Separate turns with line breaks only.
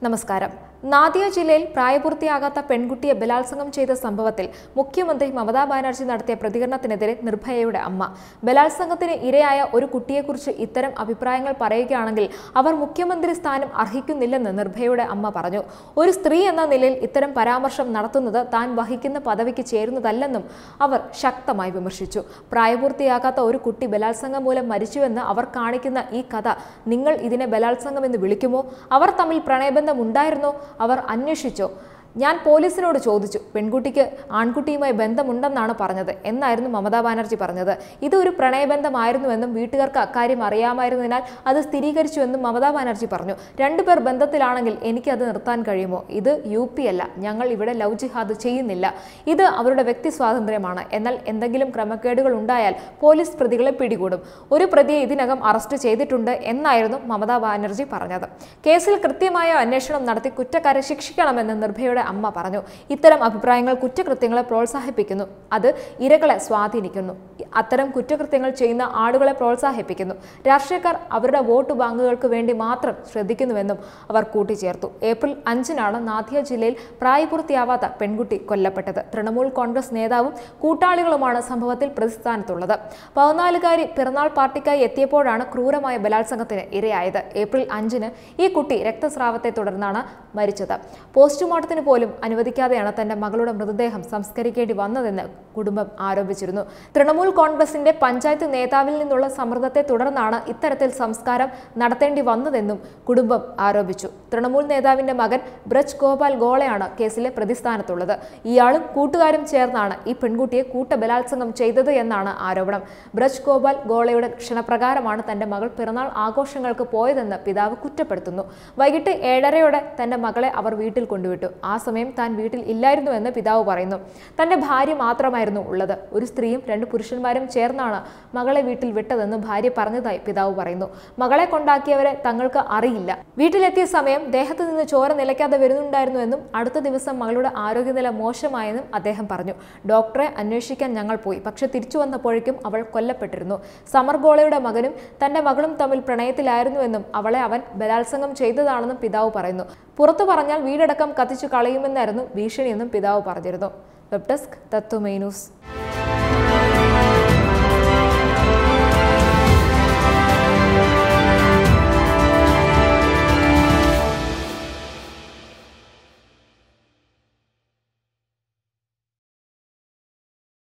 നമസ്കാരം നാദിയ ജില്ലയിൽ പ്രായപൂർത്തിയാകാത്ത പെൺകുട്ടിയെ ബലാത്സംഗം ചെയ്ത സംഭവത്തിൽ മുഖ്യമന്ത്രി മമതാ ബാനർജി നടത്തിയ പ്രതികരണത്തിനെതിരെ നിർഭയയുടെ അമ്മ ബലാത്സംഗത്തിന് ഇരയായ ഒരു കുട്ടിയെക്കുറിച്ച് ഇത്തരം അഭിപ്രായങ്ങൾ പറയുകയാണെങ്കിൽ അവർ മുഖ്യമന്ത്രി സ്ഥാനം അർഹിക്കുന്നില്ലെന്ന് നിർഭയയുടെ അമ്മ പറഞ്ഞു ഒരു സ്ത്രീ എന്ന നിലയിൽ ഇത്തരം പരാമർശം നടത്തുന്നത് താൻ വഹിക്കുന്ന പദവിക്ക് ചേരുന്നതല്ലെന്നും അവർ ശക്തമായി വിമർശിച്ചു പ്രായപൂർത്തിയാകാത്ത ഒരു കുട്ടി ബലാത്സംഗം മൂലം മരിച്ചുവെന്ന് അവർ കാണിക്കുന്ന ഈ കഥ നിങ്ങൾ ഇതിനെ ബലാത്സംഗം എന്ന് വിളിക്കുമോ അവർ തമ്മിൽ പ്രണയബന്ധം ഉണ്ടായിരുന്നോ അവർ അന്വേഷിച്ചോ ഞാൻ പോലീസിനോട് ചോദിച്ചു പെൺകുട്ടിക്ക് ആൺകുട്ടിയുമായി ബന്ധമുണ്ടെന്നാണ് പറഞ്ഞത് എന്നായിരുന്നു മമതാ ബാനർജി പറഞ്ഞത് ഇത് ഒരു പ്രണയബന്ധമായിരുന്നുവെന്നും വീട്ടുകാർക്ക് അക്കാര്യം അറിയാമായിരുന്നതിനാൽ അത് സ്ഥിരീകരിച്ചുവെന്നും മമതാ ബാനർജി പറഞ്ഞു രണ്ടുപേർ ബന്ധത്തിലാണെങ്കിൽ എനിക്ക് അത് നിർത്താൻ കഴിയുമോ ഇത് യു പി അല്ല ഞങ്ങൾ ഇവിടെ ലവ് ജിഹാദ് ചെയ്യുന്നില്ല ഇത് അവരുടെ വ്യക്തി സ്വാതന്ത്ര്യമാണ് എന്നാൽ എന്തെങ്കിലും ക്രമക്കേടുകൾ ഉണ്ടായാൽ പോലീസ് പ്രതികളെ പിടികൂടും ഒരു പ്രതിയെ ഇതിനകം അറസ്റ്റ് ചെയ്തിട്ടുണ്ട് എന്നായിരുന്നു മമതാ ബാനർജി പറഞ്ഞത് കേസിൽ കൃത്യമായ അന്വേഷണം നടത്തി കുറ്റക്കാരെ ശിക്ഷിക്കണമെന്ന് നിർഭയയുടെ അമ്മ പറഞ്ഞു ഇത്തരം അഭിപ്രായങ്ങൾ കുറ്റകൃത്യങ്ങളെ പ്രോത്സാഹിപ്പിക്കുന്നു അത് ഇരകളെ സ്വാധീനിക്കുന്നു അത്തരം കുറ്റകൃത്യങ്ങൾ ചെയ്യുന്ന ആളുകളെ പ്രോത്സാഹിപ്പിക്കുന്നു രാഷ്ട്രീയക്കാർ അവരുടെ വോട്ട് ബാങ്കുകൾക്ക് വേണ്ടി മാത്രം ശ്രദ്ധിക്കുന്നുവെന്നും അവർ കൂട്ടിച്ചേർത്തു ഏപ്രിൽ അഞ്ചിനാണ് നാദിയ ജില്ലയിൽ പ്രായപൂർത്തിയാവാത്ത പെൺകുട്ടി കൊല്ലപ്പെട്ടത് തൃണമൂൽ കോൺഗ്രസ് നേതാവും കൂട്ടാളികളുമാണ് സംഭവത്തിൽ പ്രതിസ്ഥാനത്തുള്ളത് പതിനാലുകാരി പിറന്നാൾ പാർട്ടിക്കായി എത്തിയപ്പോഴാണ് ക്രൂരമായ ബലാത്സംഗത്തിന് ഇരയായത് ഏപ്രിൽ അഞ്ചിന് ഈ കുട്ടി രക്തസ്രാവത്തെ തുടർന്നാണ് മരിച്ചത് പോസ്റ്റ്മോർട്ടത്തിന് പോലും അനുവദിക്കാതെയാണ് തന്റെ മകളുടെ മൃതദേഹം സംസ്കരിക്കേണ്ടി വന്നതെന്ന് കുടുംബം ആരോപിച്ചിരുന്നു തൃണമൂൽ കോൺഗ്രസിന്റെ പഞ്ചായത്ത് നേതാവിൽ നിന്നുള്ള സമ്മർദ്ദത്തെ തുടർന്നാണ് ഇത്തരത്തിൽ സംസ്കാരം നടത്തേണ്ടി വന്നതെന്നും കുടുംബം ആരോപിച്ചു തൃണമൂൽ നേതാവിന്റെ മകൻ ബ്രജ് ഗോപാൽ ഗോളയാണ് കേസിലെ പ്രതിസ്ഥാനത്തുള്ളത് ഇയാളും കൂട്ടുകാരും ചേർന്നാണ് ഈ പെൺകുട്ടിയെ കൂട്ടബലാത്സംഗം ചെയ്തത് എന്നാണ് ആരോപണം ബ്രജ് ഗോപാൽ ഗോളയുടെ ക്ഷണപ്രകാരമാണ് തന്റെ മകൾ പിറന്നാൾ ആഘോഷങ്ങൾക്ക് പോയതെന്ന് പിതാവ് കുറ്റപ്പെടുത്തുന്നു വൈകിട്ട് ഏഴരയോടെ തന്റെ മകളെ അവർ വീട്ടിൽ കൊണ്ടുവിട്ടു ആ സമയം താൻ വീട്ടിൽ ഇല്ലായിരുന്നുവെന്ന് പിതാവ് പറയുന്നു തന്റെ ഭാര്യ മാത്രമായിരുന്നു ഉള്ളത് ഒരു സ്ത്രീയും രണ്ട് പുരുഷന്മാരും ചേർന്നാണ് മകളെ വീട്ടിൽ വിട്ടതെന്ന് ഭാര്യ പറഞ്ഞതായി പിതാവ് പറയുന്നു മകളെ കൊണ്ടാക്കിയവരെ തങ്ങൾക്ക് അറിയില്ല വീട്ടിലെത്തിയ സമയം ദേഹത്ത് നിന്ന് ചോര നിലയ്ക്കാതെ വരുന്നുണ്ടായിരുന്നുവെന്നും അടുത്ത ദിവസം മകളുടെ ആരോഗ്യനില മോശമായെന്നും അദ്ദേഹം പറഞ്ഞു ഡോക്ടറെ അന്വേഷിക്കാൻ ഞങ്ങൾ പോയി പക്ഷെ തിരിച്ചു വന്നപ്പോഴേക്കും അവൾ കൊല്ലപ്പെട്ടിരുന്നു സമർ ഗോളയുടെ മകനും തന്റെ മകളും തമ്മിൽ പ്രണയത്തിലായിരുന്നുവെന്നും അവളെ അവൻ ബലാത്സംഗം ചെയ്തതാണെന്നും പിതാവ് പറയുന്നു പുറത്തു പറഞ്ഞാൽ വീടടക്കം കത്തിച്ചു കളയുമെന്നായിരുന്നു ഭീഷണിയെന്നും പിതാവ് പറഞ്ഞിരുന്നു വെബ് ഡെസ്ക് തത്വമേ ന്യൂസ്